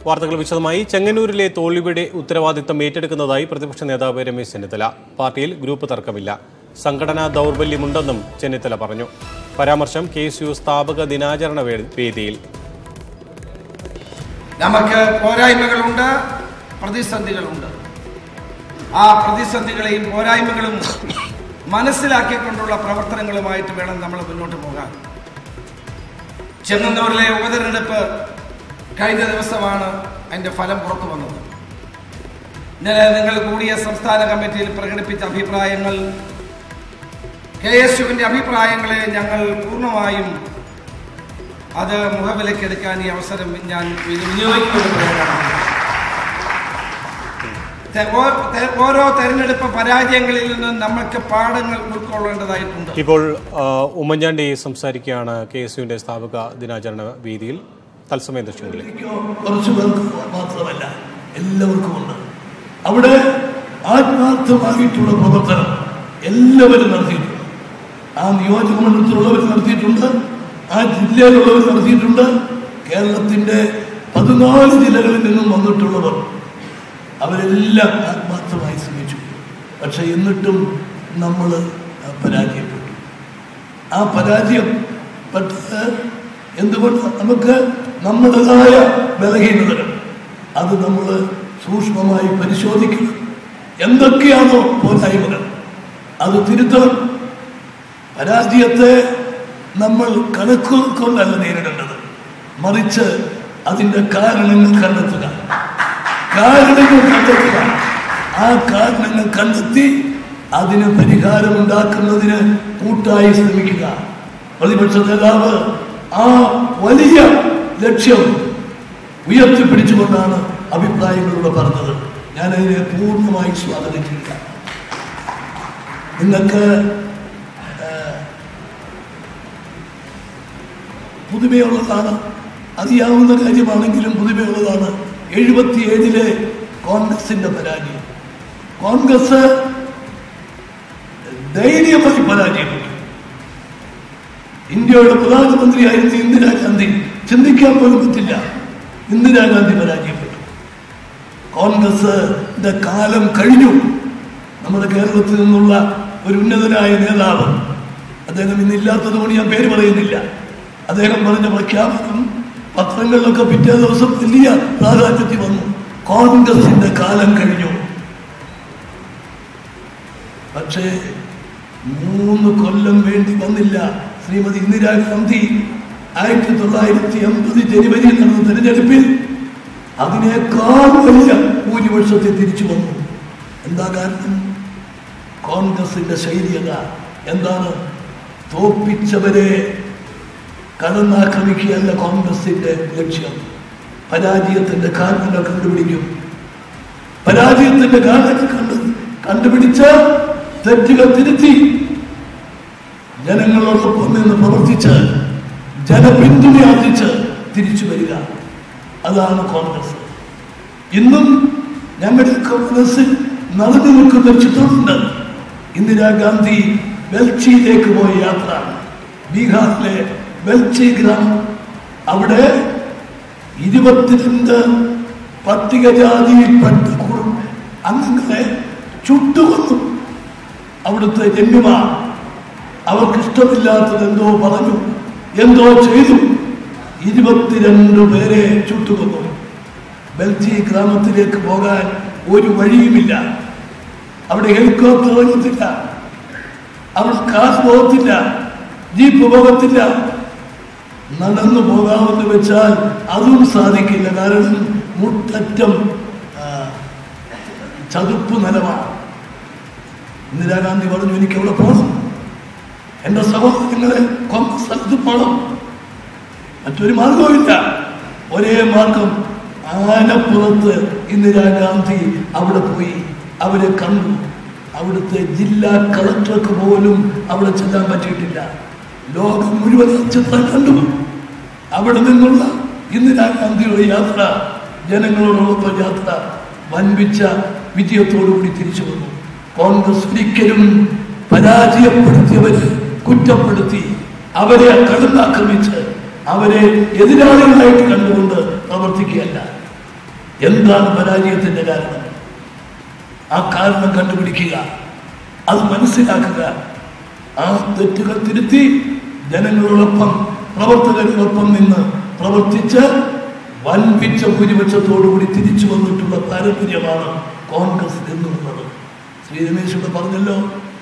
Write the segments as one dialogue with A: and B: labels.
A: വാർത്തകൾ വിശദമായി ചെങ്ങന്നൂരിലെ തോൽവിയുടെ ഉത്തരവാദിത്തം ഏറ്റെടുക്കുന്നതായി പ്രതിപക്ഷ നേതാവ് രമേശ് ചെന്നിത്തല പാർട്ടിയിൽ ഗ്രൂപ്പ് തർക്കമില്ല സംഘടനാ ദൗർബല്യമുണ്ടെന്നും ചെന്നിത്തല പറഞ്ഞു പരാമർശം കെ എസ് യു സ്ഥാപക ദിനാചരണ വേ- വേദിയിൽ
B: നമുക്ക് പോരായ്മകളുണ്ട് പ്രതിസന്ധികളുണ്ട് ആ പ്രതിസന്ധികളെയും പോരായ്മകളും മനസ്സിലാക്കിക്കൊണ്ടുള്ള പ്രവർത്തനങ്ങളുമായിട്ട് വേണം നമ്മൾ മുന്നോട്ട് പോകാൻ ചെങ്ങന്നൂരിലെ ഉപതെരഞ്ഞെടുപ്പ് കഴിഞ്ഞ ദിവസമാണ് അതിന്റെ ഫലം പുറത്തു വന്നത് ഇന്നലെ നിങ്ങൾ കൂടിയ സംസ്ഥാന കമ്മിറ്റിയിൽ പ്രകടിപ്പിച്ച അഭിപ്രായങ്ങൾ കെ എസ് യുവിന്റെ അഭിപ്രായങ്ങളെ ഞങ്ങൾ പൂർണ്ണമായും അത് മുഖവിലക്കെടുക്കാൻ ഈ അവസരം ഞാൻ ഇത് വിനിയോഗിക്കുമെന്ന് തെ- ഓ- തെ- ഓരോ തെരഞ്ഞെടുപ്പ് പരാജയങ്ങളിൽ നിന്നും നമുക്ക് പാഠങ്ങൾ ഉൾക്കൊള്ളേണ്ടതായിട്ടുണ്ട്
A: ഇപ്പോൾ ആ, ഉമ്മൻചാണ്ടി സംസാരിക്കുകയാണ് കെ എസ് യുവിന്റെ സ്ഥാപക ദിനാചരണ വേദിയിൽ തത്സമയ ദൃശ്യങ്ങളിൽ
C: എനിക്കോ കുറച്ചു പേർക്ക് മാത്രമല്ല എല്ലാവർക്കും ഉണ്ട് അവിടെ ആത്മാർത്ഥമായിട്ടുള്ള പ്രവർത്തനം എല്ലാവരും നടത്തിയിട്ടുണ്ട് ആ നിയോജക മണ്ഡലത്തിലുള്ളവർ നടത്തിയിട്ടുണ്ട് ആ ജില്ലയിലുള്ളവർ നടത്തിയിട്ടുണ്ട് കേരളത്തിന്റെ പതിനാല് ജില്ലകളിൽ നിന്നും വന്നിട്ടുള്ളവർ അവരെല്ലാം ആത്മാർത്ഥമായി ശ്രമിച്ചു പക്ഷെ എന്നിട്ടും നമ്മൾ പരാജയപ്പെട്ടു ആ പരാജയം പെട്ടത് എന്തുകൊണ്ട് നമുക്ക് നമ്മുടേതായ ബലഹീനതകൾ അത് നമ്മൾ സൂക്ഷ്മമായി പരിശോധിക്കണം എന്തൊക്കെയാണോ പോരായ്മകൾ അത് തിരുത്തണം പരാജയത്തെ നമ്മൾ കണക്കുകൾ കൊണ്ടല്ല നേരിടേണ്ടത് മറിച്ച് അതിൻ്റെ കാരണങ്ങൾ കണ്ടെത്തുക കാരണങ്ങൾ കണ്ടെത്തുക ആ കാരണങ്ങൾ കണ്ടെത്തി അതിന് പരിഹാരമുണ്ടാക്കുന്നതിന് കൂട്ടായി ശ്രമിക്കുക പ്രതിപക്ഷ നേതാവ് ആ വലിയ ലക്ഷ്യം ഉയർത്തിപ്പിടിച്ചുകൊണ്ടാണ് അഭിപ്രായങ്ങളിലൂടെ പറഞ്ഞത് ഞാൻ അതിനെ പൂർണ്ണമായി സ്വാഗതം ചെയ്യുക നിങ്ങൾക്ക് പുതുമയുള്ളതാണ് അറിയാവുന്ന കാര്യമാണെങ്കിലും പുതുമയുള്ളതാണ് എഴുപത്തിയേഴിലെ കോൺഗ്രസിന്റെ പരാജയം കോൺഗ്രസ് ധൈര്യമായി പരാജയപ്പെട്ടു ഇന്ത്യയുടെ പ്രധാനമന്ത്രിയായിരുന്ന ഇന്ദിരാഗാന്ധി ചിന്തിക്കാൻ പോലും പറ്റില്ല ഇന്ദിരാഗാന്ധി പരാജയപ്പെട്ടു കോൺഗ്രസിന്റെ കാലം കഴിഞ്ഞു നമ്മുടെ കേരളത്തിൽ നിന്നുള്ള ഒരു ഉന്നതനായ നേതാവ് അദ്ദേഹം ഇന്നില്ലാത്തത് കൊണ്ട് ഞാൻ പേര് പറയുന്നില്ല അദ്ദേഹം പറഞ്ഞ പ്രഖ്യാപനം പത്രങ്ങളിലൊക്കെ പിറ്റേ ദിവസം വലിയ പ്രാധാന്യത്തിൽ വന്നു കോൺഗ്രസിന്റെ കാലം കഴിഞ്ഞു പക്ഷേ മൂന്ന് കൊല്ലം വേണ്ടി വന്നില്ല ശ്രീമതി ഇന്ദിരാഗാന്ധി ആയിരത്തി തൊള്ളായിരത്തി എൺപത് ജനുവരിയിൽ നടന്ന തെരഞ്ഞെടുപ്പിൽ അതിനേക്കാൾ വലിയ ഭൂരിപക്ഷത്തെ തിരിച്ചു വന്നു എന്താ കാരണം കോൺഗ്രസിന്റെ ശൈലി അതാ എന്താണ് തോപ്പിച്ചവരെ കടന്നാക്രമിക്കുകയല്ല കോൺഗ്രസിന്റെ ലക്ഷ്യം പരാജയത്തിന്റെ കാരണങ്ങൾ കണ്ടുപിടിക്കും പരാജയത്തിന്റെ കാരണങ്ങൾ കണ്ടു കണ്ടുപിടിച്ച് തെറ്റുകൾ തിരുത്തി ജനങ്ങളോടൊപ്പം നിന്ന് പ്രവർത്തിച്ച് ജനപിന്തുണ ആർജിച്ച് തിരിച്ചു വരിക അതാണ് കോൺഗ്രസ് ഇന്നും ഞങ്ങളുടെയൊക്കെ മനസ്സിൽ നടന്നു നിൽക്കുന്ന ഒരു ചിത്രമുണ്ട് ഇന്ദിരാഗാന്ധി വെൽച്ചിയിലേക്ക് പോയ യാത്ര ബീഹാറിലെ വെൽച്ചി ഗ്രാമം അവിടെ ഇരുപത്തിരണ്ട് പട്ടികജാതിയിൽപ്പെട്ട കുടുംബ അംഗങ്ങളെ ചുട്ടുകൊന്നു അവിടുത്തെ ജന്മിമാർ അവർക്ക് ഇഷ്ടമില്ലാത്തത് എന്തോ പറഞ്ഞു എന്തോ ചെയ്തു ഇരുപത്തിരണ്ട് പേരെ ചുട്ടുകൊന്നു ബെൽജി ഗ്രാമത്തിലേക്ക് പോകാൻ ഒരു വഴിയുമില്ല അവിടെ ഹെലികോപ്റ്റർ ഇറങ്ങത്തില്ല അവിടെ കാർ പോകത്തില്ല ജീപ്പ് പോകത്തില്ല നടന്നു പോകാമെന്ന് വെച്ചാൽ അതും സാധിക്കില്ല കാരണം മുട്ടറ്റം ആ, ചതുപ്പ് നിലമാണ് ഇന്ദിരാഗാന്ധി പറഞ്ഞു എനിക്ക് അവിടെ പോകണം എന്റെ സഹോദരങ്ങളെ കൊന്ന സ്ഥലത്ത് പോകണം മറ്റൊരു മാർഗവുമില്ല ഒരേ മാർഗം ആനപ്പുറത്ത് ഇന്ദിരാഗാന്ധി അവിടെ പോയി അവരെ കണ്ടു അവിടുത്തെ ജില്ലാ കളക്ടർക്ക് പോലും അവിടെ ചെല്ലാൻ പറ്റിയിട്ടില്ല ലോകം മുഴുവൻ ആ ചിത്രം കണ്ടു അവിടെ നിന്നുള്ള ഇന്ദിരാഗാന്ധിയുടെ യാത്ര ജനങ്ങളോടൊപ്പം യാത്ര വൻപിച്ച വിജയത്തോടുകൂടി തിരിച്ചു വന്നു കോൺഗ്രസ് ഒരിക്കലും പരാജയപ്പെടുത്തിയവരെ കുറ്റപ്പെടുത്തി അവരെ കടന്നാക്രമിച്ച് അവരെ എതിരാളികളായിട്ട് കണ്ടുകൊണ്ട് പ്രവർത്തിക്കുകയല്ല എന്താണ് പരാജയത്തിന്റെ കാരണം ആ കാരണം കണ്ടുപിടിക്കുക അത് മനസ്സിലാക്കുക ആ തെറ്റുകൾ തിരുത്തി ജനങ്ങളോടൊപ്പം പ്രവർത്തകരോടൊപ്പം നിന്ന് പ്രവർത്തിച്ച് വൻപിച്ച ഭൂരിപക്ഷത്തോടുകൂടി തിരിച്ചു വന്നിട്ടുള്ള പാരമ്പര്യമാണ് കോൺഗ്രസ് എന്നുള്ളത് ശ്രീ രമേശ് ഇവിടെ പറഞ്ഞല്ലോ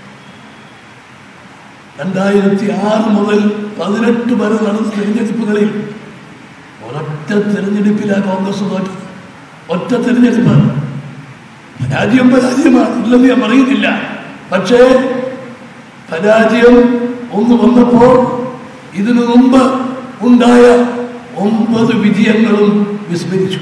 C: രണ്ടായിരത്തി ആറ് മുതൽ പതിനെട്ട് വരെ നടന്ന തിരഞ്ഞെടുപ്പുകളിൽ ഒരൊറ്റ തിരഞ്ഞെടുപ്പിലാണ് കോൺഗ്രസ് തോറ്റത് ഒറ്റ തിരഞ്ഞെടുപ്പ് പരാജയം പരാജയമാണ് ഇല്ലെന്ന് ഞാൻ പറയുന്നില്ല പക്ഷേ പരാജയം ഒന്ന് വന്നപ്പോൾ ഇതിനു മുമ്പ് ഉണ്ടായ ഒമ്പത് വിജയങ്ങളും വിസ്മരിച്ചു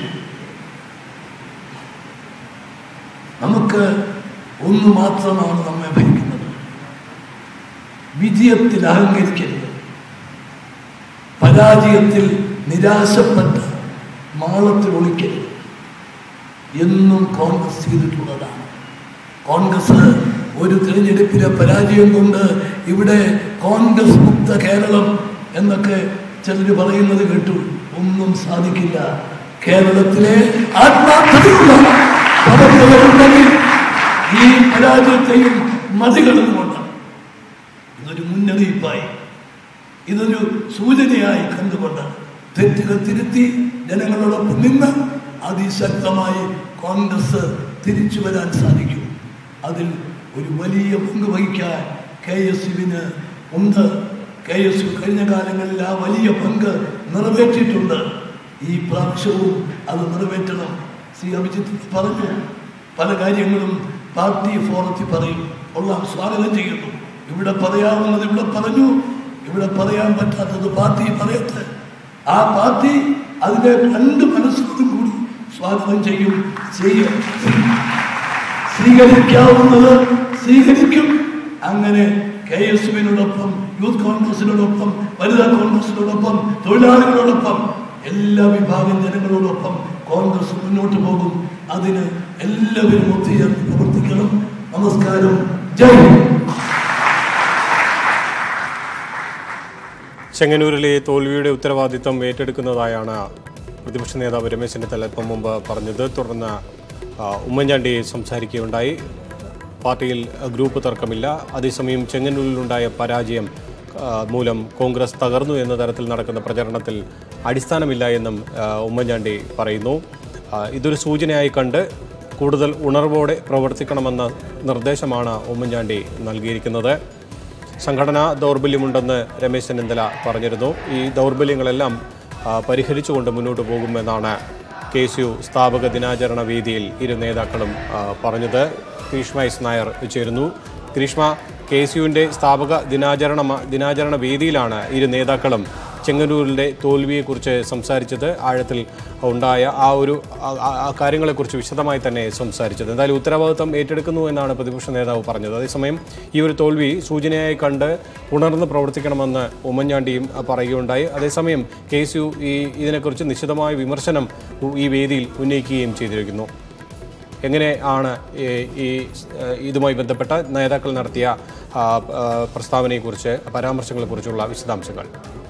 C: നമുക്ക് ഒന്ന് മാത്രമാണ് നമ്മെ ഭരിക്കുന്നത് വിജയത്തിൽ അഹങ്കരിക്കരുത് പരാജയത്തിൽ നിരാശപ്പെട്ട് മാളത്തിൽ ഒളിക്കരുത് എന്നും കോൺഗ്രസ് ചെയ്തിട്ടുള്ളതാണ് കോൺഗ്രസ് ഒരു തിരഞ്ഞെടുപ്പിലെ പരാജയം കൊണ്ട് ഇവിടെ കോൺഗ്രസ് മുക്ത കേരളം എന്നൊക്കെ ചിലർ പറയുന്നത് കേട്ടു ഒന്നും സാധിക്കില്ല കേരളത്തിലെ ആത്മാർത്ഥതയുള്ള പ്രവർത്തകരുണ്ടെങ്കിൽ ഈ പരാജയത്തെയും മതികടന്നുകൊണ്ട് ഇതൊരു മുന്നറിയിപ്പായി ഇതൊരു സൂചനയായി കണ്ടുകൊണ്ട് തെറ്റുകൾ തിരുത്തി ജനങ്ങളോടൊപ്പം നിന്ന് അതിശക്തമായി കോൺഗ്രസ് തിരിച്ചു വരാൻ സാധിക്കും അതിൽ ഒരു വലിയ പങ്ക് വഹിക്കാൻ കെ എസ് യുവിന് ഉണ്ട് കെ എസ് യു കഴിഞ്ഞ കാലങ്ങളിൽ ആ വലിയ പങ്ക് നിറവേറ്റിയിട്ടുണ്ട് ഈ പ്രാവശ്യവും അത് നിറവേറ്റണം ശ്രീ അഭിജിത്ത് പറഞ്ഞു പല കാര്യങ്ങളും പാർട്ടി ഫോറത്തിൽ പറയും കൊള്ളാം സ്വാഗതം ചെയ്യുന്നു ഇവിടെ പറയാവുന്നത് ഇവിടെ പറഞ്ഞു ഇവിടെ പറയാൻ പറ്റാത്തത് പാർട്ടി പറയട്ടെ ആ പാർട്ടി അതിനെ രണ്ട് മനസ്സോടും കൂടി സ്വാഗതം ചെയ്യും ചെയ്യും സ്വീകരിക്കാവുന്നത് സ്വീകരിക്കും അങ്ങനെ കെ എസ് യുവിനോടൊപ്പം യൂത്ത് കോൺഗ്രസിനോടൊപ്പം വനിതാ കോൺഗ്രസിനോടൊപ്പം തൊഴിലാളികളോടൊപ്പം എല്ലാ വിഭാഗം ജനങ്ങളോടൊപ്പം കോൺഗ്രസ് മുന്നോട്ട് പോകും അതിന് എല്ലാവരും ഒത്തുചേർന്ന് പ്രവർത്തിക്കണം നമസ്കാരം ജയ് ഹിന്ദ്.
A: ചെങ്ങന്നൂരിലെ തോൽവിയുടെ ഉത്തരവാദിത്തം ഏറ്റെടുക്കുന്നതായാണ് പ്രതിപക്ഷ നേതാവ് രമേശ് ചെന്നിത്തല അല്പം മുമ്പ് പറഞ്ഞത് തുടർന്ന് ആ, ഉമ്മൻചാണ്ടി സംസാരിക്കുകയുണ്ടായി പാർട്ടിയിൽ ഗ്രൂപ്പ് തർക്കമില്ല അതേസമയം ചെങ്ങന്നൂരിലുണ്ടായ പരാജയം ആ, മൂലം കോൺഗ്രസ് തകർന്നു എന്ന തരത്തിൽ നടക്കുന്ന പ്രചരണത്തിൽ അടിസ്ഥാനമില്ല എന്നും ആ, ഉമ്മൻചാണ്ടി പറയുന്നു ആ, ഇതൊരു സൂചനയായി കണ്ട് കൂടുതൽ ഉണർവോടെ പ്രവർത്തിക്കണമെന്ന നിർദ്ദേശമാണ് ഉമ്മൻചാണ്ടി നൽകിയിരിക്കുന്നത് സംഘടനാ ദൗർബല്യമുണ്ടെന്ന് രമേശ് ചെന്നിത്തല പറഞ്ഞിരുന്നു ഈ ദൗർബല്യങ്ങളെല്ലാം ആ, പരിഹരിച്ചുകൊണ്ട് മുന്നോട്ട് പോകുമെന്നാണ് കെ എസ് യു സ്ഥാപക ദിനാചരണ വേദിയിൽ ഇരു നേതാക്കളും ആ, പറഞ്ഞത് ഗ്രീഷ്മ എസ് നായർ ചേരുന്നു ഗ്രീഷ്മ കെ എസ് യുവിൻ്റെ സ്ഥാപക ദിനാചരണ ദിനാചരണ വേദിയിലാണ് ഇരു നേതാക്കളും ചെങ്ങന്നൂരിൻ്റെ തോൽവിയെക്കുറിച്ച് സംസാരിച്ചത് ആഴത്തിൽ ഉണ്ടായ ആ ഒരു ആ- ആ- ആ കാര്യങ്ങളെക്കുറിച്ച് വിശദമായി തന്നെ സംസാരിച്ചത് എന്തായാലും ഉത്തരവാദിത്തം ഏറ്റെടുക്കുന്നു എന്നാണ് പ്രതിപക്ഷ നേതാവ് പറഞ്ഞത് അതേസമയം ഈ ഒരു തോൽവി സൂചനയായി കണ്ട് ഉണർന്ന് പ്രവർത്തിക്കണമെന്ന് ഉമ്മൻചാണ്ടിയും ആ, പറയുകയുണ്ടായി അതേസമയം കെ എസ് യു ഈ ഇതിനെക്കുറിച്ച് നിശിതമായ വിമർശനം ഈ വേദിയിൽ ഉന്നയിക്കുകയും ചെയ്തിരിക്കുന്നു എങ്ങനെ ആണ് ഈ- ഈ ഏഹ്, ഇതുമായി ബന്ധപ്പെട്ട നേതാക്കൾ നടത്തിയ ആ, ആ, പ്രസ്താവനയെക്കുറിച്ച് പരാമർശങ്ങളെക്കുറിച്ചുള്ള വിശദാംശങ്ങൾ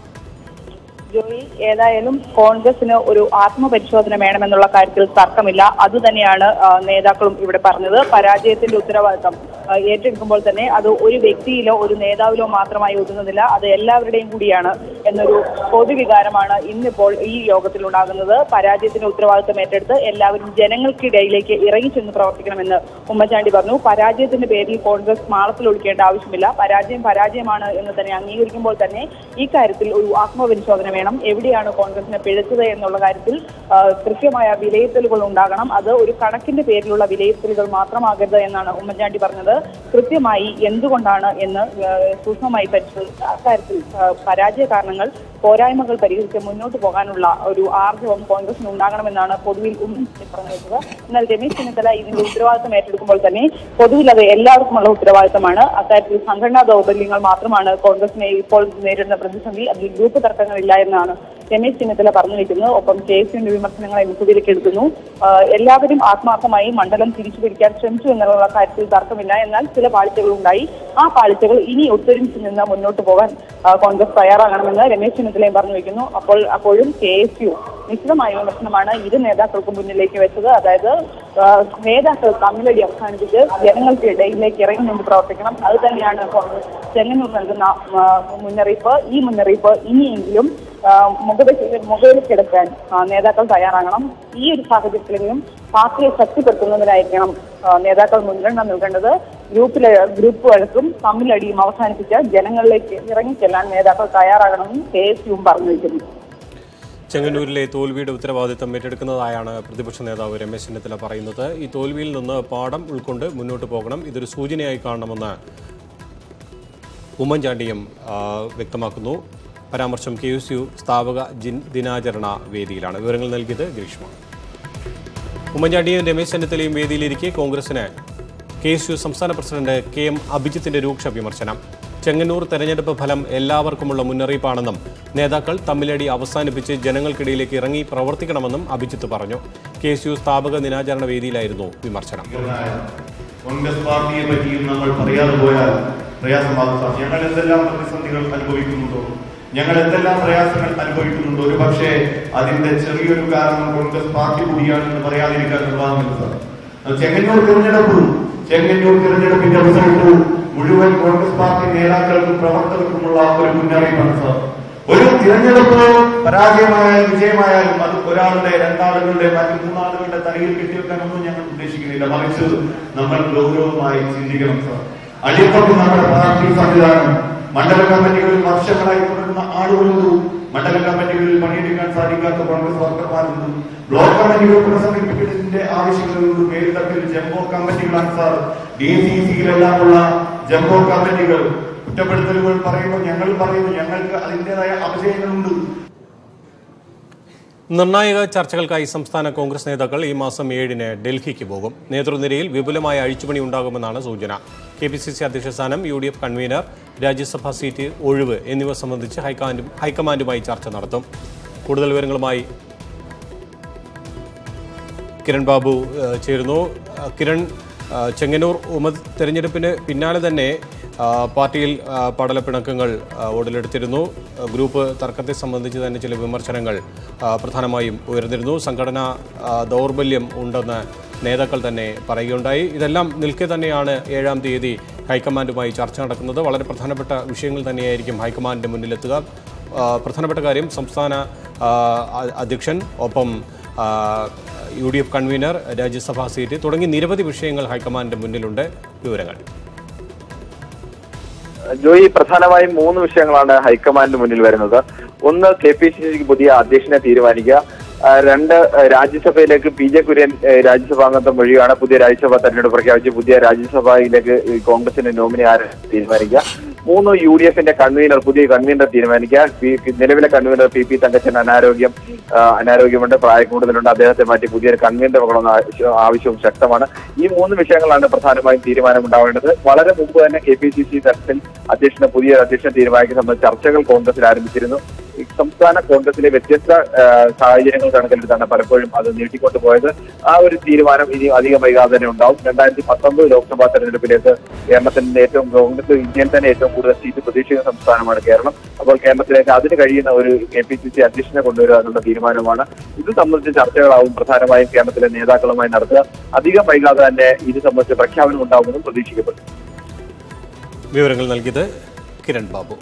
D: ജോയി ഏതായാലും കോൺഗ്രസിന് ഒരു ആത്മപരിശോധന വേണമെന്നുള്ള കാര്യത്തിൽ തർക്കമില്ല അതുതന്നെയാണ് ആ, നേതാക്കളും ഇവിടെ പറഞ്ഞത് പരാജയത്തിന്റെ ഉത്തരവാദിത്തം ആ, ഏറ്റെടുക്കുമ്പോൾ തന്നെ അത് ഒരു വ്യക്തിയിലോ ഒരു നേതാവിലോ മാത്രമായി ഒതുങ്ങുന്നില്ല അത് എല്ലാവരുടെയും കൂടിയാണ് എന്നൊരു പൊതുവികാരമാണ് ഇന്നിപ്പോൾ ഈ യോഗത്തിൽ ഉണ്ടാകുന്നത് പരാജയത്തിന്റെ ഉത്തരവാദിത്തം ഏറ്റെടുത്ത് എല്ലാവരും ജനങ്ങൾക്കിടയിലേക്ക് ഇറങ്ങിച്ചെന്ന് പ്രവർത്തിക്കണമെന്ന് ഉമ്മൻചാണ്ടി പറഞ്ഞു പരാജയത്തിന്റെ പേരിൽ കോൺഗ്രസ് മാളത്തിൽ ഒളിക്കേണ്ട ആവശ്യമില്ല പരാജയം പരാജയമാണ് എന്ന് തന്നെ അംഗീകരിക്കുമ്പോൾ തന്നെ ഈ കാര്യത്തിൽ ഒരു ആത്മപരിശോധന വേണം എവിടെയാണ് കോൺഗ്രസിനെ പിഴച്ചത് എന്നുള്ള കാര്യത്തിൽ ആ, കൃത്യമായ വിലയിരുത്തലുകൾ ഉണ്ടാകണം അത് ഒരു കണക്കിന്റെ പേരിലുള്ള വിലയിരുത്തലുകൾ മാത്രമാകരുത് എന്നാണ് ഉമ്മൻചാണ്ടി പറഞ്ഞത് കൃത്യമായി എന്തുകൊണ്ടാണ് എന്ന് ആ, സൂക്ഷ്മമായി പരിശോധിച്ച് അക്കാര്യത്തിൽ ആ, പരാജയ കാരണങ്ങൾ പോരായ്മകൾ പരിഹരിച്ച് മുന്നോട്ട് പോകാനുള്ള ഒരു ആർജവം കോൺഗ്രസിന് ഉണ്ടാകണമെന്നാണ് പൊതുവിൽ ഉമ്മൻചാണ്ടി പറഞ്ഞു വെച്ചത് എന്നാൽ രമേശ് ചെന്നിത്തല ഇതിന്റെ ഉത്തരവാദിത്തം ഏറ്റെടുക്കുമ്പോൾ തന്നെ പൊതുവിൽ അത് എല്ലാവർക്കുമുള്ള ഉത്തരവാദിത്തമാണ് അക്കാര്യത്തിൽ സംഘടനാ ദൗർബല്യങ്ങൾ മാത്രമാണ് കോൺഗ്രസിനെ ഇപ്പോൾ നേരിടുന്ന പ്രതിസന്ധി അതിൽ ഗ്രൂപ്പ് തർക്കങ്ങളില്ല എന്ന എന്നാണ് രമേശ് ചെന്നിത്തല പറഞ്ഞു വെക്കുന്നത് ഒപ്പം കെ എസ് യുവിന്റെ വിമർശനങ്ങളെ മുഖവിലേക്കെടുക്കുന്നു ആ, എല്ലാവരും ആത്മാർത്ഥമായി മണ്ഡലം തിരിച്ചു പിടിക്കാൻ ശ്രമിച്ചു എന്നുള്ള കാര്യത്തിൽ തർക്കമില്ല എന്നാൽ ചില പാളിച്ചകൾ ഉണ്ടായി ആ പാളിച്ചകൾ ഇനി ഒത്തൊരുമിച്ച് നിന്ന് മുന്നോട്ട് പോകാൻ ആ, കോൺഗ്രസ് തയ്യാറാകണമെന്ന് രമേശ് ചെന്നിത്തലയും പറഞ്ഞു വെക്കുന്നു അപ്പോൾ അപ്പോഴും കെ എസ് യു നിശ്ചിതമായ വിമർശനമാണ് ഇരു നേതാക്കൾക്കും മുന്നിലേക്ക് വെച്ചത് അതായത് ആ, നേതാക്കൾ തമ്മിലടി അവസാനിപ്പിച്ച് ജനങ്ങൾക്ക് ഇടയിലേക്ക് ഇറങ്ങി നിന്ന് പ്രവർത്തിക്കണം അത് തന്നെയാണ് കോൺഗ്രസ് ചെങ്ങന്നൂർ നൽകുന്ന ആ, മുന്നറിയിപ്പ് ഈ മുന്നറിയിപ്പ് ഇനിയെങ്കിലും ആ, മുഖവിലേക്ക് മുഖവിലേക്കെടുക്കാൻ ആ, നേതാക്കൾ തയ്യാറാകണം ഈ ഒരു സാഹചര്യത്തിലെങ്കിലും പാർട്ടിയെ ശക്തിപ്പെടുത്തുന്നതിനായിരിക്കണം ആ, നേതാക്കൾ മുൻഗണന നൽകേണ്ടത് ഗ്രൂപ്പിലെ ഗ്രൂപ്പ് വഴക്കും തമ്മിലടിയും അവസാനിപ്പിച്ച് ജനങ്ങളിലേക്ക് ഇറങ്ങിച്ചെല്ലാൻ നേതാക്കൾ തയ്യാറാകണമെന്നും കെ എസ് യുവും പറഞ്ഞു വയ്ക്കുന്നു
A: ചെങ്ങന്നൂരിലെ തോൽവിയുടെ ഉത്തരവാദിത്തം ഏറ്റെടുക്കുന്നതായാണ് പ്രതിപക്ഷ നേതാവ് രമേശ് ചെന്നിത്തല പറയുന്നത് ഈ തോൽവിയിൽ നിന്ന് പാഠം ഉൾക്കൊണ്ട് മുന്നോട്ട് പോകണം ഇതൊരു സൂചനയായി കാണണമെന്ന് ഉമ്മൻചാണ്ടിയും ആ, വ്യക്തമാക്കുന്നു പരാമർശം കെ എസ് യു സ്ഥാപക ജിൻ- ദിനാചരണ വേദിയിലാണ് വിവരങ്ങൾ നൽകിയത് ഗ്രീഷ്മ ഉമ്മൻചാണ്ടിയും രമേശ് ചെന്നിത്തലയും വേദിയിലിരിക്കെ കോൺഗ്രസിന് കെ എസ് യു സംസ്ഥാന പ്രസിഡന്റ് കെ എം അഭിജിത്തിന്റെ രൂക്ഷ വിമർശനം ചെങ്ങന്നൂർ തെരഞ്ഞെടുപ്പ് ഫലം എല്ലാവർക്കുമുള്ള മുന്നറിയിപ്പാണെന്നും നേതാക്കൾ തമ്മിലടി അവസാനിപ്പിച്ച് ജനങ്ങൾക്കിടയിലേക്ക് ഇറങ്ങി പ്രവർത്തിക്കണമെന്നും അഭിജിത്ത് പറഞ്ഞു കെ എസ് യു സ്ഥാപക ദിനാചരണ വേദിയിലായിരുന്നു വിമർശനം
E: കോൺഗ്രസ് പാർട്ടിയെ പറ്റിയും നമ്മൾ പറയാതെ പോയാൽ പ്രയാസമാകും സാർ ഞങ്ങൾ എന്തെല്ലാം പ്രതിസന്ധികൾ അനുഭവിക്കുന്നുണ്ടോ ഞങ്ങൾ എന്തെല്ലാം പ്രയാസങ്ങൾ അനുഭവിക്കുന്നുണ്ടോ ഒരു പക്ഷേ അതിന്റെ ചെറിയൊരു കാരണം കോൺഗ്രസ് പാർട്ടി കൂടിയാണെന്ന് പറയാതിരിക്കാൻ നിർവാഹമില്ല സാർ അത് ചെങ്ങന്നൂർ തിരഞ്ഞെടുപ്പ് ചെങ്ങന്നൂർ തിരഞ്ഞെടുപ്പിന്റെ റിസൾട്ട് മുഴുവൻ കോൺഗ്രസ് പാർട്ടി നേതാക്കൾക്കും പ്രവർത്തകർക്കുമുള്ള ഒരു മുന്നറിയിപ്പാണ് സാർ ഒരു തിരഞ്ഞെടുപ്പ് പരാജയമായാലും വിജയമായാലും അത് ഒരാളുടെ രണ്ടാളുകളുടെ മറ്റു മൂന്നാളുകളുടെ തലയിൽ കെട്ടിവെക്കാനൊന്നും ഞങ്ങൾ ഉദ്ദേശിക്കുന്നില്ല മറിച്ച് നമ്മൾ ഗൗരവമായി ചിന്തിക്കണം സാർ അടിയപ്പം നമ്മുടെ പാർട്ടി സംവിധാനം മണ്ഡല കമ്മിറ്റികളിൽ വർഷങ്ങളായി തുടരുന്ന ആളുകളുണ്ട് മണ്ഡല കമ്മിറ്റികളിൽ പണിയെടുക്കാൻ സാധിക്കാത്ത കോൺഗ്രസ് വർക്കർമാരുണ്ട് ബ്ലോക്ക് കമ്മിറ്റികൾ പുനഃസംഘടിപ്പിക്കുന്നതിന്റെ ആവശ്യങ്ങളുണ്ട് പേരിടത്തിൽ ജംബോ കമ്മിറ്റികളാണ് സാർ ഡി സി സിയിലെല്ലാമുള്ള ജംബോ കമ്മിറ്റികൾ കുറ്റപ്പെടുത്തലുകൾ പറയുമ്പോൾ ഞങ്ങൾ പറയുന്നു ഞങ്ങൾക്ക് അതിൻ്റെതായ അപജയങ്ങളുണ്ട്
A: നിർണായക ചർച്ചകൾക്കായി സംസ്ഥാന കോൺഗ്രസ് നേതാക്കൾ ഈ മാസം ഏഴിന് ഡൽഹിക്ക് പോകും നേതൃനിരയിൽ വിപുലമായ അഴിച്ചുപണി ഉണ്ടാകുമെന്നാണ് സൂചന കെ പി സി സി അധ്യക്ഷ സ്ഥാനം U D F convener Rajya Sabha seat ഒഴിവ് എന്നിവ സംബന്ധിച്ച് ഹൈക്കമാൻഡും ഹൈക്കമാൻഡുമായി ചർച്ച നടത്തും കൂടുതൽ വിവരങ്ങളുമായി കിരൺ ബാബു ഏഹ്, ചേരുന്നു ഏഹ്, കിരൺ ഏഹ്, ചെങ്ങന്നൂർ ഉപ തെരഞ്ഞെടുപ്പിന് പിന്നാലെ തന്നെ ആ, പാർട്ടിയിൽ ആ, പടലപ്പിണക്കങ്ങൾ ആ, ഉടലെടുത്തിരുന്നു ആ, ഗ്രൂപ്പ് തർക്കത്തെ സംബന്ധിച്ച് തന്നെ ചില വിമർശനങ്ങൾ ആ, പ്രധാനമായും ഉയർന്നിരുന്നു സംഘടനാ ആ, ദൗർബല്യം ഉണ്ടെന്ന് നേതാക്കൾ തന്നെ പറയുകയുണ്ടായി ഇതെല്ലാം നിൽക്കെ തന്നെയാണ് ഏഴാം തീയതി ഹൈക്കമാൻഡുമായി ചർച്ച നടക്കുന്നത് വളരെ പ്രധാനപ്പെട്ട വിഷയങ്ങൾ തന്നെയായിരിക്കും ഹൈക്കമാൻഡിന്റെ മുന്നിലെത്തുക ആ, പ്രധാനപ്പെട്ട കാര്യം സംസ്ഥാന ആ, അ- അധ്യക്ഷൻ ഒപ്പം ആ, U D F convener Rajya Sabha seat തുടങ്ങി നിരവധി വിഷയങ്ങൾ ഹൈക്കമാൻഡിന്റെ മുന്നിലുണ്ട് വിവരങ്ങൾ
F: ജോയി പ്രധാനമായും മൂന്ന് വിഷയങ്ങളാണ് ഹൈക്കമാൻഡിന് മുന്നിൽ വരുന്നത് ഒന്ന് കെ പി സി സിക്ക് പുതിയ അധ്യക്ഷനെ തീരുമാനിക്കുക ആ, രണ്ട് ആ, രാജ്യസഭയിലേക്ക് പി ജെ കുര്യൻ ആ, രാജ്യസഭാംഗത്വം വഴിയാണ് പുതിയ രാജ്യസഭാ തെരഞ്ഞെടുപ്പ് പ്രഖ്യാപിച്ച് പുതിയ രാജ്യസഭയിലേക്ക് ഈ കോൺഗ്രസിന്റെ നോമിനി ആരെ തീരുമാനിക്കുക മൂന്ന് യു ഡി എഫിന്റെ കൺവീനർ പുതിയ കൺവീനർ തീരുമാനിക്കുക പി- പി- നിലവിലെ കൺവീനർ പി പി തങ്കച്ചൻ അനാരോഗ്യം ആ, അനാരോഗ്യമുണ്ട് പ്രായ കൂടുതലുണ്ട് അദ്ദേഹത്തെ മാറ്റി പുതിയൊരു കൺവീനർ വേണമെന്ന ആവശ്യ- ആവശ്യവും ശക്തമാണ് ഈ മൂന്ന് വിഷയങ്ങളാണ് പ്രധാനമായും തീരുമാനമുണ്ടാവേണ്ടത് വളരെ മുമ്പ് തന്നെ കെ പി സി സി തലത്തിൽ അധ്യക്ഷനെ പുതിയ അധ്യക്ഷനെ തീരുമാനിക്കുന്ന സംബന്ധിച്ച് ചർച്ചകൾ കോൺഗ്രസിൽ ആരംഭിച്ചിരുന്നു ഈ സംസ്ഥാന കോൺഗ്രസിലെ വ്യത്യസ്ത ആ, സാഹചര്യങ്ങൾ കണക്കിലെടുത്താണ് പലപ്പോഴും അത് നീട്ടിക്കൊണ്ടുപോയത് ആ ഒരു തീരുമാനം ഇനി അധികം വൈകാതെ തന്നെ ഉണ്ടാവും രണ്ടായിരത്തി പത്തൊമ്പത് ലോക്സഭാ തെരഞ്ഞെടുപ്പിലേക്ക് കേരളത്തിന്റെ ഏറ്റവും കോൺഗ്രസ് ഇന്ത്യയിൽ തന്നെ ഏറ്റവും കൂടുതൽ സീറ്റ് പ്രതീക്ഷിക്കുന്ന സംസ്ഥാനമാണ് കേരളം അപ്പോൾ കേരളത്തിലേക്ക് അതിന് കഴിയുന്ന ഒരു കെ പി സി സി അധ്യക്ഷനെ കൊണ്ടുവരിക എന്നുള്ള തീരുമാനമാണ് ഇത് സംബന്ധിച്ച ചർച്ചകളാവും പ്രധാനമായും കേരളത്തിലെ നേതാക്കളുമായി നടത്തുക അധികം വൈകാതെ തന്നെ ഇത് സംബന്ധിച്ച് പ്രഖ്യാപനം ഉണ്ടാവുമെന്നും പ്രതീക്ഷിക്കപ്പെടുന്നു
A: വിവരങ്ങൾ നൽകിയത് കിരൺ ബാബു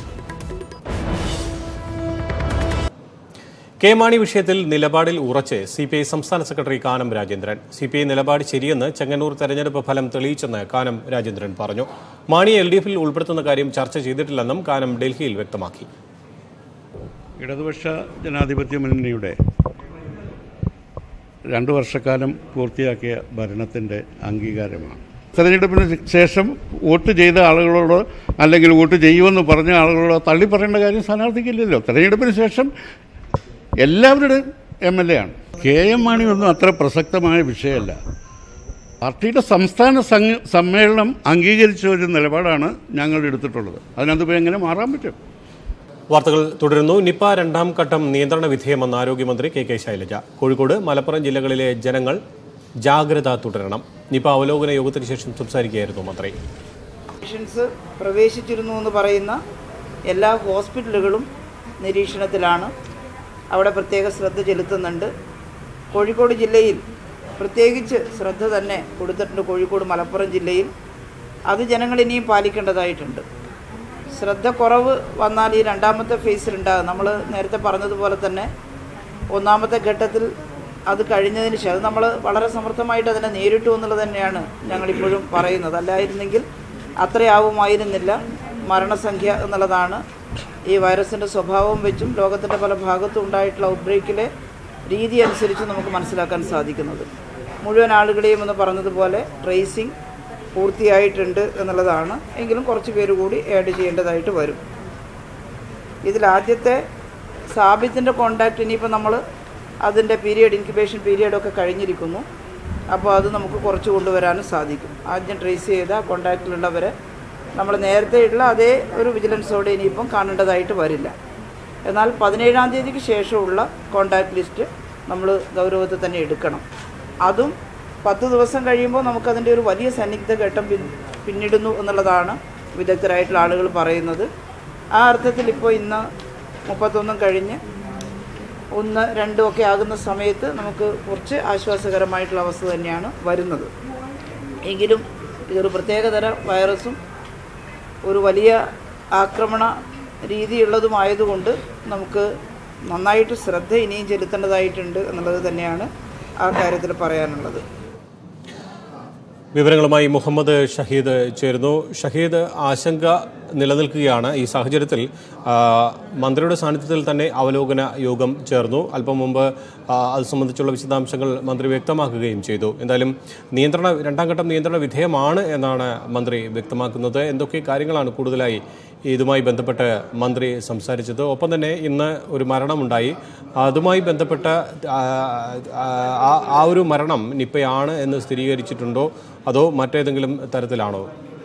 A: കെ മാണി വിഷയത്തിൽ നിലപാടിൽ ഉറച്ച് സി പി ഐ സംസ്ഥാന secretary Kanam Rajendran C P I നിലപാട് ശരിയെന്ന് ചെങ്ങന്നൂർ തെരഞ്ഞെടുപ്പ് ഫലം തെളിയിച്ചെന്ന് കാനം രാജേന്ദ്രൻ പറഞ്ഞു മാണിയെ എൽ ഡി എഫിൽ ഉൾപ്പെടുത്തുന്ന കാര്യം ചർച്ച ചെയ്തിട്ടില്ലെന്നും കാനം ഡൽഹിയിൽ വ്യക്തമാക്കി
G: ഇടതുപക്ഷ ജനാധിപത്യ മുന്നണിയുടെ രണ്ടു വർഷക്കാലം പൂർത്തിയാക്കിയ ഭരണത്തിൻ്റെ അംഗീകാരമാണ് തെരഞ്ഞെടുപ്പിന് ശേഷം വോട്ട് ചെയ്ത ആളുകളോട് അല്ലെങ്കിൽ വോട്ട് ചെയ്യുമെന്ന് പറഞ്ഞ ആളുകളോട് തള്ളി പറയേണ്ട കാര്യം സ്ഥാനാർത്ഥിക്കില്ലല്ലോ തെരഞ്ഞെടുപ്പിന് ശേഷം എല്ലാവരുടെയും എം എൽ എ ആണ് കെ എം മാണി ഒന്നും അത്ര പ്രസക്തമായ വിഷയമല്ല പാർട്ടിയുടെ സംസ്ഥാന സംഘ- സമ്മേളനം അംഗീകരിച്ച ഒരു നിലപാടാണ് ഞങ്ങൾ എടുത്തിട്ടുള്ളത് അതിനകത്ത് ഇപ്പോൾ എങ്ങനെ മാറാൻ പറ്റും
A: വാർത്തകൾ തുടരുന്നു നിപ്പ രണ്ടാം ഘട്ടം നിയന്ത്രണ വിധേയമെന്ന് ആരോഗ്യമന്ത്രി കെ കെ ശൈലജ കോഴിക്കോട് മലപ്പുറം ജില്ലകളിലെ ജനങ്ങൾ ജാഗ്രത തുടരണം നിപ്പ അവലോകന യോഗത്തിന് ശേഷം സംസാരിക്കുകയായിരുന്നു മന്ത്രി
H: പേഷ്യൻസ് പ്രവേശിച്ചിരുന്നു എന്ന് പറയുന്ന എല്ലാ ഹോസ്പിറ്റലുകളും നിരീക്ഷണത്തിലാണ് അവിടെ പ്രത്യേക ശ്രദ്ധ ചെലുത്തുന്നുണ്ട് കോഴിക്കോട് ജില്ലയിൽ പ്രത്യേകിച്ച് ശ്രദ്ധ തന്നെ കൊടുത്തിട്ടുണ്ട് കോഴിക്കോട് മലപ്പുറം ജില്ലയിൽ അത് ജനങ്ങൾ ഇനിയും പാലിക്കേണ്ടതായിട്ടുണ്ട് ശ്രദ്ധ കുറവ് വന്നാൽ ഈ രണ്ടാമത്തെ ഫേസിലുണ്ടാകും നമ്മൾ നേരത്തെ പറഞ്ഞതുപോലെ തന്നെ ഒന്നാമത്തെ ഘട്ടത്തിൽ അത് കഴിഞ്ഞതിന് ശേഷം നമ്മൾ വളരെ സമർത്ഥമായിട്ട് അതിനെ നേരിട്ടു എന്നുള്ളത് തന്നെയാണ് ഞങ്ങളിപ്പോഴും പറയുന്നത് അല്ലായിരുന്നെങ്കിൽ അത്രയാവുമായിരുന്നില്ല മരണസംഖ്യ എന്നുള്ളതാണ് ഈ വൈറസിൻ്റെ സ്വഭാവം വെച്ചും ലോകത്തിൻ്റെ പല ഭാഗത്തും ഉണ്ടായിട്ടുള്ള ഔട്ട്ബ്രേക്കിലെ രീതി അനുസരിച്ച് നമുക്ക് മനസ്സിലാക്കാൻ സാധിക്കുന്നത് മുഴുവൻ ആളുകളെയും എന്ന് പറഞ്ഞതുപോലെ ട്രേസിങ് പൂർത്തിയായിട്ടുണ്ട് എന്നുള്ളതാണ് എങ്കിലും കുറച്ച് പേര് കൂടി ആഡ് ചെയ്യേണ്ടതായിട്ട് വരും ഇതിൽ ആദ്യത്തെ സാബിത്തിൻ്റെ കോണ്ടാക്റ്റ് ഇനിയിപ്പോൾ നമ്മൾ അതിൻ്റെ പീരിയഡ് ഇൻക്യുബേഷൻ പീരിയഡൊക്കെ കഴിഞ്ഞിരിക്കുന്നു അപ്പോൾ അത് നമുക്ക് കുറച്ച് കൊണ്ടുവരാനും സാധിക്കും ആദ്യം ട്രേസ് ചെയ്ത കോണ്ടാക്റ്റിലുള്ളവരെ നമ്മൾ നേരത്തെ ഉള്ള അതേ ഒരു വിജിലൻസോടെ ഇനിയിപ്പം കാണേണ്ടതായിട്ട് വരില്ല എന്നാൽ പതിനേഴാം തീയതിക്ക് ശേഷമുള്ള കോണ്ടാക്ട് ലിസ്റ്റ് നമ്മൾ ഗൗരവത്തിൽ തന്നെ എടുക്കണം അതും പത്ത് ദിവസം കഴിയുമ്പോൾ നമുക്കതിൻ്റെ ഒരു വലിയ സന്നിഗ്ധ ഘട്ടം പിൻ പിന്നിടുന്നു എന്നുള്ളതാണ് വിദഗ്ധരായിട്ടുള്ള ആളുകൾ പറയുന്നത് ആ അർത്ഥത്തിൽ ഇപ്പോൾ ഇന്ന് മുപ്പത്തൊന്നും കഴിഞ്ഞ് ഒന്ന് രണ്ടും ഒക്കെ ആകുന്ന സമയത്ത് നമുക്ക് കുറച്ച് ആശ്വാസകരമായിട്ടുള്ള അവസ്ഥ തന്നെയാണ് വരുന്നത് എങ്കിലും ഇതൊരു പ്രത്യേകതര വൈറസും ഒരു വലിയ ആക്രമണ രീതിയുള്ളതുമായതുകൊണ്ട് നമുക്ക് നന്നായിട്ട് ശ്രദ്ധ ഇനിയും ചെലുത്തേണ്ടതായിട്ടുണ്ട് എന്നുള്ളത് തന്നെയാണ് ആ കാര്യത്തിൽ പറയാനുള്ളത്
A: വിവരങ്ങളുമായി മുഹമ്മദ് ഷഹീദ് ചേരുന്നു ഷഹീദ് ആശങ്ക നിലനിൽക്കുകയാണ് ഈ സാഹചര്യത്തിൽ ആ, മന്ത്രിയുടെ സാന്നിധ്യത്തിൽ തന്നെ അവലോകന യോഗം ചേർന്നു അല്പം മുമ്പ് ആ, അത് സംബന്ധിച്ചുള്ള വിശദാംശങ്ങൾ മന്ത്രി വ്യക്തമാക്കുകയും ചെയ്തു എന്തായാലും നിയന്ത്രണ രണ്ടാം ഘട്ടം നിയന്ത്രണ വിധേയമാണ് എന്നാണ് മന്ത്രി വ്യക്തമാക്കുന്നത് എന്തൊക്കെ കാര്യങ്ങളാണ് കൂടുതലായി ഇതുമായി ബന്ധപ്പെട്ട് മന്ത്രി സംസാരിച്ചത് ഒപ്പം തന്നെ ഇന്ന് ഒരു മരണമുണ്ടായി അതുമായി ബന്ധപ്പെട്ട ആ, ആ ആ ഒരു മരണം നിപ്പയാണ് എന്ന് സ്ഥിരീകരിച്ചിട്ടുണ്ടോ അതോ മറ്റേതെങ്കിലും തരത്തിലാണോ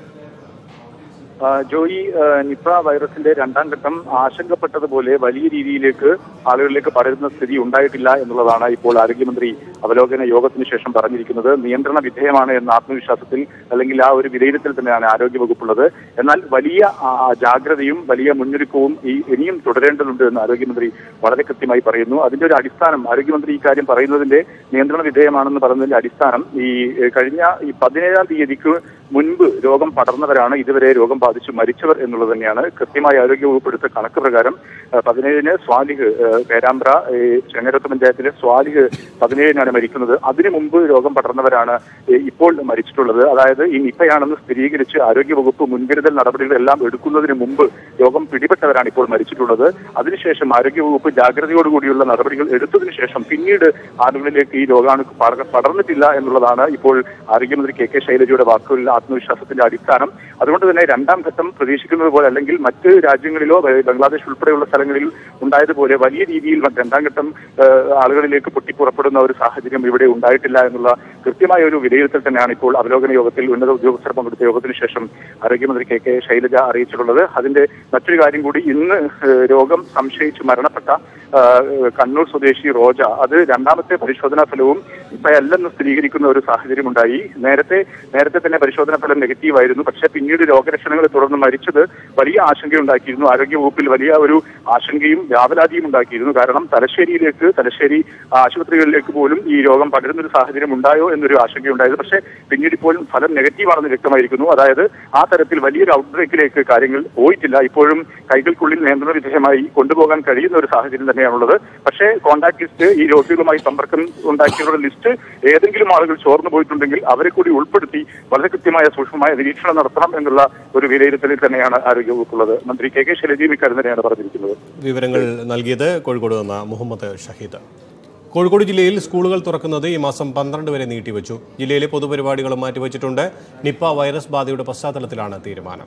F: ആ, ജോയി ആ, നിപ്പ വൈറസിന്റെ രണ്ടാം ഘട്ടം ആശങ്കപ്പെട്ടതുപോലെ വലിയ രീതിയിലേക്ക് ആളുകളിലേക്ക് പടരുന്ന സ്ഥിതി ഉണ്ടായിട്ടില്ല എന്നുള്ളതാണ് ഇപ്പോൾ ആരോഗ്യമന്ത്രി അവലോകന യോഗത്തിന് ശേഷം പറഞ്ഞിരിക്കുന്നത് നിയന്ത്രണ വിധേയമാണ് എന്ന ആത്മവിശ്വാസത്തിൽ അല്ലെങ്കിൽ ആ ഒരു വിലയിരുത്തൽ തന്നെയാണ് ആരോഗ്യവകുപ്പുള്ളത് എന്നാൽ വലിയ ആ, ജാഗ്രതയും വലിയ മുന്നൊരുക്കവും ഈ ഇനിയും തുടരേണ്ടതുണ്ട് എന്ന് ആരോഗ്യമന്ത്രി വളരെ കൃത്യമായി പറയുന്നു അതിന്റെ ഒരു അടിസ്ഥാനം ആരോഗ്യമന്ത്രി ഇക്കാര്യം പറയുന്നതിന്റെ നിയന്ത്രണ വിധേയമാണെന്ന് പറയുന്നതിന്റെ അടിസ്ഥാനം ഈ ഏഹ്, കഴിഞ്ഞ ഈ പതിനേഴാം തീയതിക്ക് മുൻപ് രോഗം പടർന്നവരാണ് ഇതുവരെ രോഗം ബാധിച്ച് മരിച്ചവർ എന്നുള്ളത് തന്നെയാണ് കൃത്യമായി ആരോഗ്യവകുപ്പ് എടുത്ത കണക്ക് പ്രകാരം ഏഹ്, പതിനേഴിന് സ്വാലിഹ് ഏഹ്, പേരാമ്പ്ര ഏഹ്, ചെങ്ങരത്ത് പഞ്ചായത്തിലെ സ്വാലിഹ് പതിനേഴിനാണ് മരിക്കുന്നത് അതിനു മുമ്പ് രോഗം പടർന്നവരാണ് ഏഹ്, ഇപ്പോൾ മരിച്ചിട്ടുള്ളത് അതായത് ഈ നിപ്പയാണെന്ന് സ്ഥിരീകരിച്ച് ആരോഗ്യവകുപ്പ് മുൻകരുതൽ നടപടികളെല്ലാം എടുക്കുന്നതിന് മുമ്പ് രോഗം പിടിപെട്ടവരാണ് ഇപ്പോൾ മരിച്ചിട്ടുള്ളത് അതിനുശേഷം ആരോഗ്യവകുപ്പ് ജാഗ്രതയോടുകൂടിയുള്ള നടപടികൾ എടുത്തതിനു ശേഷം പിന്നീട് ആളുകളിലേക്ക് ഈ രോഗാണു പടർ- പടർന്നിട്ടില്ല എന്നുള്ളതാണ് ഇപ്പോൾ ആരോഗ്യമന്ത്രി കെ കെ ശൈലജയുടെ വാക്കുകളിൽ ആത്മവിശ്വാസത്തിന്റെ അടിസ്ഥാനം അതുകൊണ്ട് തന്നെ രണ്ടാം ഘട്ടം പ്രതീക്ഷിക്കുന്നത് പോലെ അല്ലെങ്കിൽ മറ്റ് രാജ്യങ്ങളിലോ ബ- ബംഗ്ലാദേശ് ഉൾപ്പെടെയുള്ള സ്ഥലങ്ങളിൽ ഉണ്ടായതുപോലെ വലിയ രീതിയിൽ രണ്ടാം ഘട്ടം ഏഹ്, ആളുകളിലേക്ക് പൊട്ടിപ്പുറപ്പെടുന്ന ഒരു സാഹചര്യം ഇവിടെ ഉണ്ടായിട്ടില്ല എന്നുള്ള കൃത്യമായ ഒരു വിലയിരുത്തൽ തന്നെയാണ് ഇപ്പോൾ അവലോകന യോഗത്തിൽ ഉന്നത ഉദ്യോഗസ്ഥർ പങ്കെടുത്ത യോഗത്തിന് ശേഷം ആരോഗ്യമന്ത്രി കെ കെ ശൈലജ അറിയിച്ചിട്ടുള്ളത് അതിന്റെ മറ്റൊരു കാര്യം കൂടി ഇന്ന് ഏഹ്, രോഗം സംശയിച്ച് മരണപ്പെട്ട ഏഹ്, കണ്ണൂർ സ്വദേശി റോജ അത് രണ്ടാമത്തെ പരിശോധനാ ഫലവും ഇപ്പയല്ലെന്ന് സ്ഥിരീകരിക്കുന്ന ഒരു സാഹചര്യം ഉണ്ടായി നേരത്തെ നേരത്തെ തന്നെ പരിശോധനാ ഫലം നെഗറ്റീവ് ആയിരുന്നു പക്ഷേ പിന്നീട് രോഗലക്ഷണങ്ങളെ തുടർന്ന് മരിച്ചത് വലിയ ആശങ്കയുണ്ടാക്കിയിരുന്നു ആരോഗ്യവകുപ്പിൽ വലിയ ഒരു ആശങ്കയും വ്യാപലാതിയും ഉണ്ടാക്കിയിരുന്നു കാരണം തലശ്ശേരിയിലേക്ക് തലശ്ശേരി ആശുപത്രികളിലേക്ക് പോലും ഈ രോഗം പടരുന്ന ഒരു സാഹചര്യം ഉണ്ടായോ എന്നൊരു ആശങ്കയുണ്ടായത് പക്ഷേ പിന്നീട് ഇപ്പോൾ ഫലം നെഗറ്റീവ് ആണെന്ന് വ്യക്തമായിരിക്കുന്നു അതായത് ആ തരത്തിൽ വലിയൊരു ഔട്ട്ബ്രേക്കിലേക്ക് കാര്യങ്ങൾ പോയിട്ടില്ല ഇപ്പോഴും കൈകൾക്കുള്ളിൽ നിയന്ത്രണ വിധേയമായി കൊണ്ടുപോകാൻ കഴിയുന്ന ഒരു സാഹചര്യം തന്നെയാണുള്ളത് പക്ഷേ കോൺടാക്ട് ലിസ്റ്റ് ഈ രോഗികളുമായി സമ്പർക്കം ഉണ്ടാക്കിയവരുടെ ലിസ്റ്റ് ഏതെങ്കിലും ആളുകൾ ചോർന്നു പോയിട്ടുണ്ടെങ്കിൽ അവരെ കൂടി ഉൾപ്പെടുത്തി വളരെ കൃത്യമായ സൂക്ഷ്മമായ നിരീക്ഷണം നടത്തണം എന്നുള്ള ഒരു വിലയിരുത്തലിൽ തന്നെയാണ് ആരോഗ്യവകുപ്പുള്ളത് മന്ത്രി കെ കെ ശൈലജയും ഇക്കാര്യം തന്നെയാണ് പറഞ്ഞിരിക്കുന്നത്
A: വിവരങ്ങൾ നൽകിയത് കോഴിക്കോട് നിന്ന് മുഹമ്മദ് ഷഹീദ് കോഴിക്കോട് ജില്ലയിൽ സ്കൂളുകൾ തുറക്കുന്നത് ഈ മാസം പന്ത്രണ്ട് വരെ നീട്ടിവെച്ചു ജില്ലയിലെ പൊതുപരിപാടികളും മാറ്റിവെച്ചിട്ടുണ്ട് നിപ്പ വൈറസ് ബാധയുടെ പശ്ചാത്തലത്തിലാണ് തീരുമാനം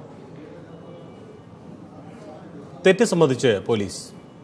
A: തെറ്റ് സംബന്ധിച്ച് പോലീസ്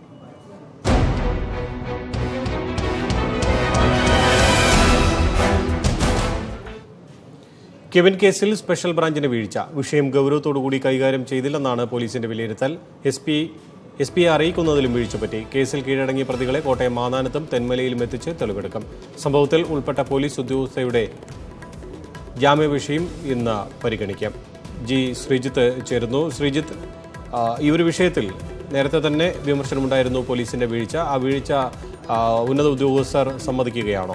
A: കെവിൻ കേസിൽ സ്പെഷ്യൽ ബ്രാഞ്ചിന് വീഴ്ച വിഷയം ഗൗരവത്തോടുകൂടി കൈകാര്യം ചെയ്തില്ലെന്നാണ് പോലീസിന്റെ വിലയിരുത്തൽ എസ് പി എസ് പിയെ അറിയിക്കുന്നതിലും വീഴ്ച പറ്റി കേസിൽ കീഴടങ്ങിയ പ്രതികളെ കോട്ടയം മാനാനത്തും തെന്മലയിലും എത്തിച്ച് തെളിവെടുക്കും സംഭവത്തിൽ ഉൾപ്പെട്ട പോലീസ് ഉദ്യോഗസ്ഥയുടെ ജാമ്യവിഷയം ഇന്ന് പരിഗണിക്കാം ജി ശ്രീജിത്ത് ചേരുന്നു ശ്രീജിത്ത് ആ, ഈ ഒരു വിഷയത്തിൽ നേരത്തെ തന്നെ വിമർശനമുണ്ടായിരുന്നു പോലീസിന്റെ വീഴ്ച ആ വീഴ്ച ആ, ഉന്നത ഉദ്യോഗസ്ഥർ സമ്മതിക്കുകയാണോ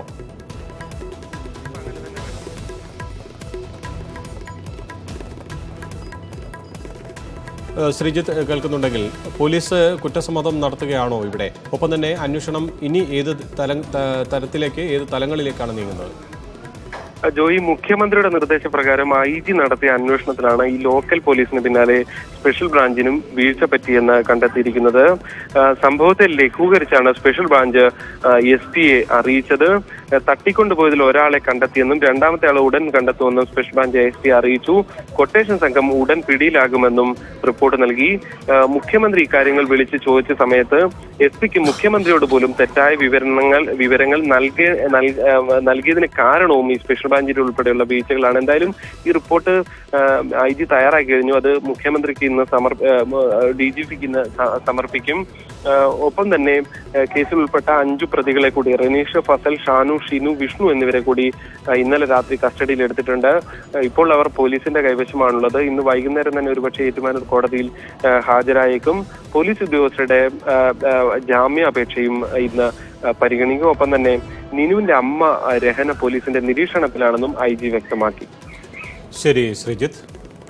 A: ഏഹ് ശ്രീജിത്ത് കേൾക്കുന്നുണ്ടെങ്കിൽ പോലീസ് കുറ്റസമ്മതം നടത്തുകയാണോ ഇവിടെ ഒപ്പം തന്നെ അന്വേഷണം ഇനി ഏത് തല ത- തരത്തിലേക്ക് ഏത് തലങ്ങളിലേക്കാണ് നീങ്ങുന്നത്
I: ജോയി മുഖ്യമന്ത്രിയുടെ നിർദ്ദേശപ്രകാരം ഐ ജി നടത്തിയ അന്വേഷണത്തിലാണ് ഈ ലോക്കൽ പോലീസിന് പിന്നാലെ സ്പെഷ്യൽ ബ്രാഞ്ചിനും വീഴ്ച പറ്റിയെന്ന് കണ്ടെത്തിയിരിക്കുന്നത് ആ, സംഭവത്തെ ലഘൂകരിച്ചാണ് സ്പെഷ്യൽ ബ്രാഞ്ച് എസ് പിയെ അറിയിച്ചത് ആ, തട്ടിക്കൊണ്ടുപോയതിൽ ഒരാളെ കണ്ടെത്തിയെന്നും രണ്ടാമത്തെ ആളെ ഉടൻ കണ്ടെത്തുമെന്നും സ്പെഷ്യൽ ബ്രാഞ്ച് എസ് പി അറിയിച്ചു കൊട്ടേഷൻ സംഘം ഉടൻ പിടിയിലാകുമെന്നും റിപ്പോർട്ട് നൽകി ആ, മുഖ്യമന്ത്രി ഇക്കാര്യങ്ങൾ വിളിച്ച് ചോദിച്ച സമയത്ത് എസ് പിക്ക് മുഖ്യമന്ത്രിയോട് പോലും തെറ്റായ വിവരണങ്ങൾ വിവരങ്ങൾ നൽകിയ നൽ- ആ, നൽകിയതിന് കാരണവും ഈ സ്പെഷ്യൽ ബ്രാഞ്ചിൽ ഉൾപ്പെടെയുള്ള വീഴ്ചകളാണ് എന്തായാലും ഈ റിപ്പോർട്ട് ഐ ജി തയ്യാറാക്കി കഴിഞ്ഞു അത് മുഖ്യമന്ത്രിക്ക് ഇന്ന് സമർ ഡി ജി പിക്ക് ഇന്ന് സ- സമർപ്പിക്കും ആ, ഒപ്പം തന്നെ ആ, കേസിൽ ഉൾപ്പെട്ട അഞ്ചു പ്രതികളെ കൂടി റനീഷ് ഫസൽ ഷാനു ഷിനു വിഷ്ണു എന്നിവരെ കൂടി ആ, ഇന്നലെ രാത്രി കസ്റ്റഡിയിൽ എടുത്തിട്ടുണ്ട് ആ, ഇപ്പോൾ അവർ പോലീസിന്റെ കൈവശമാണുള്ളത് ഇന്ന് വൈകുന്നേരം തന്നെ ഒരുപക്ഷെ ഏറ്റുമാനൂർ കോടതിയിൽ ആ, ഹാജരായേക്കും പോലീസ് ഉദ്യോഗസ്ഥരുടെ ആ, ആ, ജാമ്യാപേക്ഷയും ഇന്ന് ആ, പരിഗണിക്കും ഒപ്പം തന്നെ നിനുവിന്റെ അമ്മ ആ, രഹന പോലീസിന്റെ നിരീക്ഷണത്തിലാണെന്നും ഐ ജി വ്യക്തമാക്കി
A: ശരി ശ്രീജിത്ത്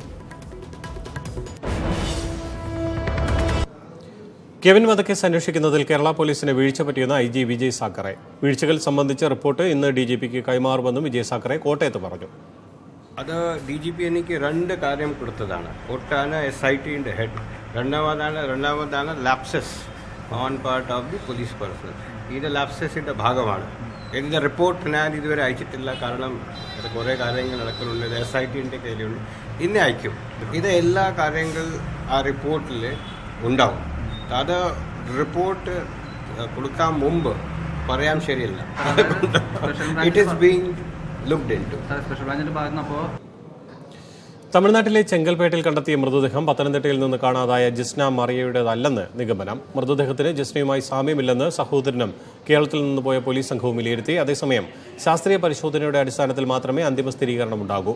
A: കെവിൻ വധക്കേസ് അന്വേഷിക്കുന്നതിൽ കേരള പോലീസിന് വീഴ്ച പറ്റിയെന്ന് ഐ ജി വിജയ് സാക്കറെ വീഴ്ചകൾ സംബന്ധിച്ച റിപ്പോർട്ട് ഇന്ന് ഡി ജി പിക്ക് കൈമാറുമെന്നും വിജയ് സാക്കറെ കോട്ടയത്ത് പറഞ്ഞു
J: അത് ഡി ജി പി എനിക്ക് രണ്ട് കാര്യം കൊടുത്തതാണ് ഒട്ടാണ് എസ് ഐ ടിൻ്റെ ഹെഡ് രണ്ടാമതാണ് രണ്ടാമതാണ് lapses on part of the police person ഇത് ലാപ്സസിൻ്റെ ഭാഗമാണ് ഇതിൻ്റെ റിപ്പോർട്ട് ഞാൻ ഇതുവരെ അയച്ചിട്ടില്ല കാരണം ഇത് കുറേ കാര്യങ്ങൾ നടക്കുന്നുണ്ട് ഇത് എസ് ഐ ടിൻ്റെ കയ്യിലുണ്ട് ഇന്ന് അയക്കും ഇത് എല്ലാ കാര്യങ്ങൾ ആ റിപ്പോർട്ടിൽ ഉണ്ടാവും അത് റിപ്പോർട്ട് കൊടുക്കാൻ മുമ്പ് പറയാൻ ശരിയല്ല it is being looked into
K: special ബ്രാഞ്ചിന്റെ ഭാഗത്ത് നിന്ന് അപ്പോൾ
A: തമിഴ്നാട്ടിലെ ചെങ്കൽപ്പേട്ടിൽ കണ്ടെത്തിയ മൃതദേഹം പത്തനംതിട്ടയിൽ നിന്ന് കാണാതായ ജിസ്ന മറിയയുടേതല്ലെന്ന് നിഗമനം മൃതദേഹത്തിന് ജിസ്നയുമായി സാമ്യമില്ലെന്ന് സഹോദരനും കേരളത്തിൽ നിന്ന് പോയ പോലീസ് സംഘവും വിലയിരുത്തി അതേസമയം ശാസ്ത്രീയ പരിശോധനയുടെ അടിസ്ഥാനത്തിൽ മാത്രമേ അന്തിമ സ്ഥിരീകരണം ഉണ്ടാകൂ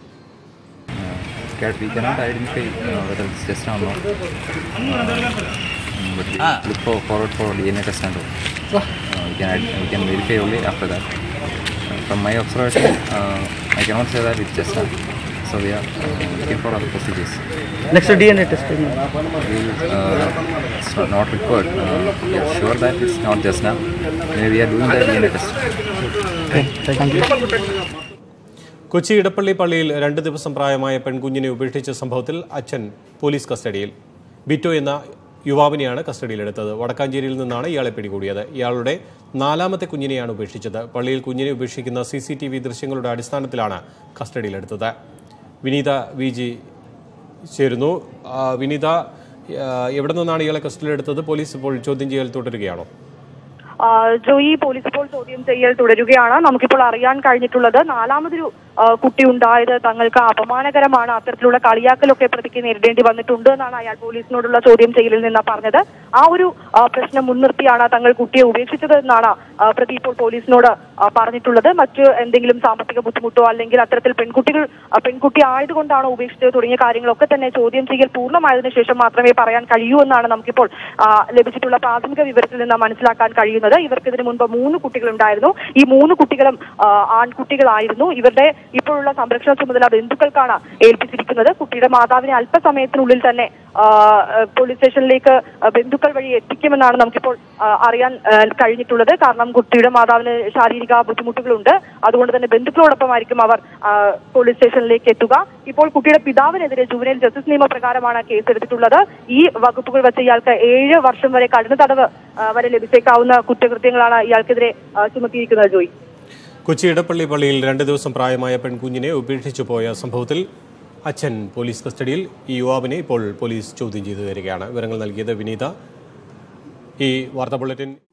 L: Cat, we cannot identify uh, whether it's just or not. Uh, but we look for, forward for DNA test and all. Uh, we, can, id- we can verify only after that. Uh, from my observation, uh, I cannot say that it's just So we are uh, looking for other procedures.
K: Next DNA test.
L: We will, uh, it's not- not required. Uh, we are sure that it's not just now. Maybe we are doing the DNA test.
A: Kochi Edappally പള്ളിയിൽ രണ്ട് ദിവസം പ്രായമായ പെൺകുഞ്ഞിനെ ഉപേക്ഷിച്ച സംഭവത്തിൽ അച്ഛൻ police കസ്റ്റഡിയിൽ ബിറ്റോ എന്ന യുവാവിനെയാണ് കസ്റ്റഡിയിലെടുത്തത് വടക്കാഞ്ചേരിയിൽ നിന്നാണ് ഇയാളെ പിടികൂടിയത് ഇയാളുടെ നാലാമത്തെ കുഞ്ഞിനെയാണ് ഉപേക്ഷിച്ചത് പള്ളിയിൽ കുഞ്ഞിനെ ഉപേക്ഷിക്കുന്ന സി സി ടി വി ദൃശ്യങ്ങളുടെ അടിസ്ഥാനത്തിലാണ് കസ്റ്റഡിയിലെടുത്തത് വിനീത വി ജി ചേരുന്നു ആ, വിനീത ആ, എവിടെ നിന്നാണ് ഇയാളെ കസ്റ്റഡിയിലെടുത്തത് പോലീസ് ഇപ്പോൾ ചോദ്യം ചെയ്യൽ തുടരുകയാണോ
D: ആ, ജോയി പോലീസ് ഇപ്പോൾ ചോദ്യം ചെയ്യൽ തുടരുകയാണ് നമുക്കിപ്പോൾ അറിയാൻ കഴിഞ്ഞിട്ടുള്ളത് നാലാമതൊരു ആ, കുട്ടി ഉണ്ടായത് തങ്ങൾക്ക് അപമാനകരമാണ് അത്തരത്തിലുള്ള കളിയാക്കലൊക്കെ പ്രതിക്ക് നേരിടേണ്ടി വന്നിട്ടുണ്ട് എന്നാണ് അയാൾ പോലീസിനോടുള്ള ചോദ്യം ചെയ്യലിൽ നിന്ന് പറഞ്ഞത് ആ ഒരു ആ, പ്രശ്നം മുൻനിർത്തിയാണ് തങ്ങൾ കുട്ടിയെ ഉപേക്ഷിച്ചത് എന്നാണ് ആ, പ്രതി ഇപ്പോൾ പോലീസിനോട് ആ, പറഞ്ഞിട്ടുള്ളത് മറ്റ് എന്തെങ്കിലും സാമ്പത്തിക ബുദ്ധിമുട്ടോ അല്ലെങ്കിൽ അത്തരത്തിൽ പെൺകുട്ടികൾ ആ, പെൺകുട്ടി ആയതുകൊണ്ടാണോ ഉപേക്ഷിച്ചത് തുടങ്ങിയ കാര്യങ്ങളൊക്കെ തന്നെ ചോദ്യം ചെയ്യൽ പൂർണ്ണമായതിനു ശേഷം മാത്രമേ പറയാൻ കഴിയൂ എന്നാണ് നമുക്കിപ്പോൾ ആ, ലഭിച്ചിട്ടുള്ള പ്രാഥമിക വിവരത്തിൽ നിന്ന് മനസ്സിലാക്കാൻ കഴിയുന്നത് ഇവർക്ക് ഇതിനു മുൻപ് മൂന്ന് കുട്ടികളുണ്ടായിരുന്നു ഈ മൂന്ന് കുട്ടികളും ആ, ആൺകുട്ടികളായിരുന്നു ഇവരുടെ ഇപ്പോഴുള്ള സംരക്ഷണ ചുമതല ബന്ധുക്കൾക്കാണ് ഏൽപ്പിച്ചിരിക്കുന്നത് കുട്ടിയുടെ മാതാവിനെ അല്പസമയത്തിനുള്ളിൽ തന്നെ ആ, ആ, പോലീസ് സ്റ്റേഷനിലേക്ക് ആ, ബന്ധുക്കൾ വഴി എത്തിക്കുമെന്നാണ് നമുക്കിപ്പോൾ ആ, അറിയാൻ ആ, കഴിഞ്ഞിട്ടുള്ളത് കാരണം കുട്ടിയുടെ മാതാവിന് ശാരീരിക ബുദ്ധിമുട്ടുകളുണ്ട് അതുകൊണ്ട് തന്നെ ബന്ധുക്കളോടൊപ്പമായിരിക്കും അവർ ആ, പോലീസ് സ്റ്റേഷനിലേക്ക് എത്തുക ഇപ്പോൾ കുട്ടിയുടെ പിതാവിനെതിരെ ജുവനൈൽ ജസ്റ്റിസ് നിയമപ്രകാരമാണ് കേസെടുത്തിട്ടുള്ളത് ഈ വകുപ്പുകൾ വെച്ച് ഇയാൾക്ക് ഏഴ് വർഷം വരെ കഠിന തടവ് ആ, വരെ ലഭിച്ചേക്കാവുന്ന കുറ്റകൃത്യങ്ങളാണ് ഇയാൾക്കെതിരെ ആ, ചുമത്തിയിരിക്കുന്നത് ജോയി
A: കൊച്ചി ഇടപ്പള്ളി പള്ളിയിൽ രണ്ട് ദിവസം പ്രായമായ പെൺകുഞ്ഞിനെ ഉപേക്ഷിച്ചു പോയ സംഭവത്തിൽ അച്ഛൻ പോലീസ് കസ്റ്റഡിയിൽ ഈ യുവാവിനെ ഇപ്പോൾ പോലീസ് ചോദ്യം ചെയ്തു വരികയാണ് വിവരങ്ങൾ നൽകിയത് വിനീത ഈ വാർത്താ ബുള്ളറ്റിൻ